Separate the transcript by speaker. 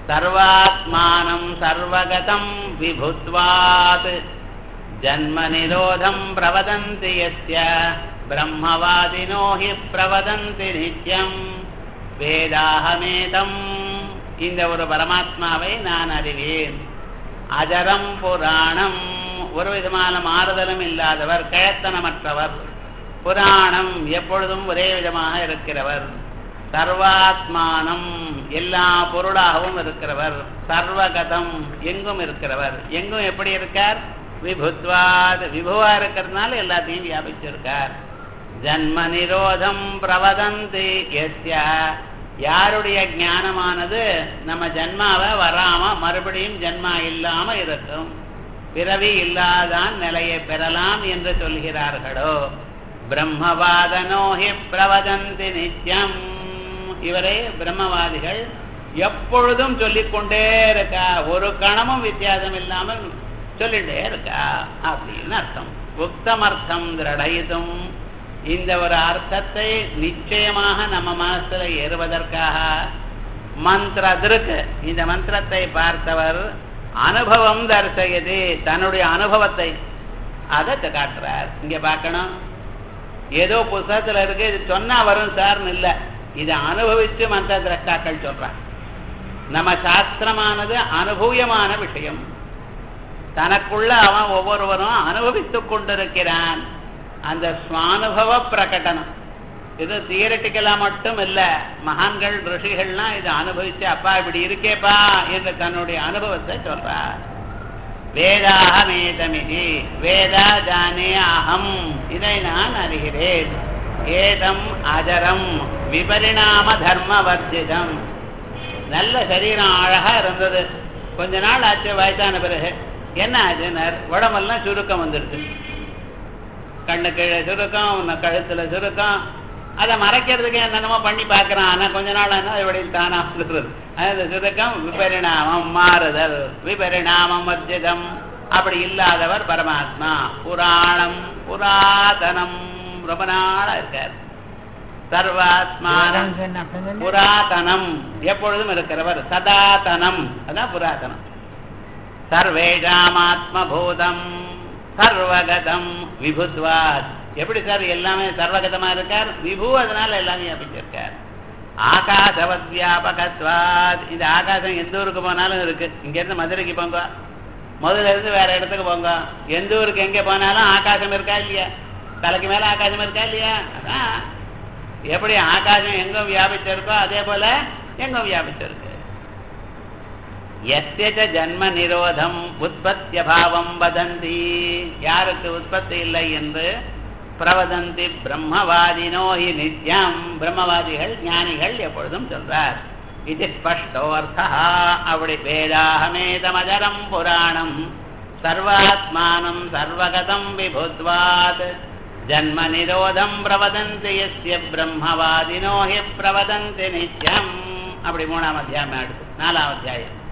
Speaker 1: சர்வாத்மானம் சர்வகதம் விபுத்வாத் ஜன்ம நிரோதம் பிரவதந்தி யஸ்ய பிரம்மவாதினோ ஹி பிரவதந்தி நித்யம் வேதாகமேதம் இந்த ஒரு பரமாத்மாவை நான் அறிவேன் அஜரம் புராணம் ஒரு விதமான மாறுதலும் இல்லாதவர் கிழத்தனமற்றவர் புராணம் எப்பொழுதும் ஒரே விதமாக இருக்கிறவர் சர்வாத்மானம் எல்லா பொருளாகவும் இருக்கிறவர் சர்வகதம் எங்கும் இருக்கிறவர் எங்கும் எப்படி இருக்கார் விபுத்வாத் விபுவா இருக்கிறதுனால எல்லாத்தையும் வியாபிச்சிருக்கார் ஜன்ம நிரோதம் பிரவதந்தி எஸ்ய யாருடைய ஞானமானது நம்ம ஜன்மாவை வராம மறுபடியும் ஜன்மா இல்லாம இருக்கும் பிறவி இல்லாதான் நிலையை பெறலாம் என்று சொல்கிறார்களோ பிரம்மவாதனோ ஹி பிரவதந்தி நித்யம் இவரே பிரம்மவாதிகள் எப்பொழுதும் சொல்லிக்கொண்டே இருக்கா ஒரு கணமும் வித்தியாசம் இல்லாமல் சொல்லிட்டே இருக்கா அப்படின்னு அர்த்தம் உக்தமர்த்தம் திரடயிதும் இந்த ஒரு அர்த்தத்தை நிச்சயமாக நம்ம மனசுல ஏறுவதற்காக மந்திரத்திற்கு இந்த மந்திரத்தை பார்த்தவர் அனுபவம் தரிசையது தன்னுடைய அனுபவத்தை அதை காட்டுறார் இங்க பார்க்கணும் ஏதோ புத்தகத்துல இருக்கு இது சொன்னா வரும் சார்னு இல்லை இதை அனுபவிச்சு மந்திர திரஷ்டாக்கள் சொல்றாங்க நம்ம சாஸ்திரமானது அனுபவியமான விஷயம் தனக்குள்ள அவன் ஒவ்வொருவரும் அனுபவித்துக் கொண்டிருக்கிறான் அந்த சுவானுபவ பிரகடனம் இது தியரட்டிக்கலா மட்டும் இல்ல மகான்கள் ரிஷிகள்லாம் இதை அனுபவிச்சு அப்பா இப்படி இருக்கேப்பா என்று தன்னுடைய அனுபவத்தை சொல்றார் வேதாகமேதமிதி வேதா ஜானே அகம் இதை நான் அறிகிறேன் ஏதம் அஜரம் விபரிணாம தர்ம வர்ஜிதம் நல்ல சரீரம் அழகா இருந்தது கொஞ்ச நாள் ஆச்சு வயசான பிறகு என்ன ஆச்சுனர் உடம்பெல்லாம் சுருக்கம் வந்துடுச்சு கண்ணு கீழே சுருக்கம் கழுத்துல சுருக்கம் அதை மறைக்கிறதுக்கு என்னென்னமோ பண்ணி பார்க்கறான் ஆனா கொஞ்ச நாள் ஆனா இப்படி தானா வந்துடுறது அந்த சுருக்கம் விபரிணாமம் மாறுதல் விபரிணாமம் வர்ஜிதம் அப்படி இல்லாதவர் பரமாத்மா புராணம் புராதனம் ரொம்ப நாளா இருக்கார் சர்வாத்மானம் புராதனம் எப்பொழுதும் இருக்கிறவர் சதாதனம் அதான் புராதனம் சர்வேஷாமாத்மபூதம் சர்வகதம் விபுத்வாத் எப்படி சார் எல்லாமே சர்வகதமா இருக்கார் விபு அதனால எல்லாமே அப்படிச்சிருக்கார் ஆகாசவத் வியாபகத்வாத் இந்த ஆகாசம் எந்த ஊருக்கு போனாலும் இருக்கு இங்க இருந்து மதுரைக்கு போங்க முதல்ல இருந்து வேற இடத்துக்கு போங்க எந்த ஊருக்கு எங்க போனாலும் ஆகாசம் இருக்கா இல்லையா தலைக்கு மேல ஆகாசம் இருக்கா இல்லையா அதான் எப்படி ஆகாசம் எங்கும் வியாபிச்சிருக்கோ அதே போல எங்கும் வியாபிச்சிருக்கு எஸ்ய ஜன்ம நிரோதம் உற்பத்திய பாவம் வதந்தி யாருக்கு உற்பத்தி இல்லை என்று பிரவதந்தி பிரம்மவாதினோ ஹி நித்யம் பிரம்மவாதிகள் ஞானிகள் எப்பொழுதும் சொல்றார் இது ஸ்பஷ்டோர்த்தா அப்படி வேதாகமேதமஜரம் புராணம் சர்வாத்மானம் சர்வகதம் விபுத்வாத் ஜன்ம நிரோதம் பிரவதந்தி எஸ்ய பிரம்மவாதினோ ஹி பிரவதந்தி நித்யம் அப்படி மூணாம் அத்தியாயம் அடுத்து நாலாம் அத்தியாயம்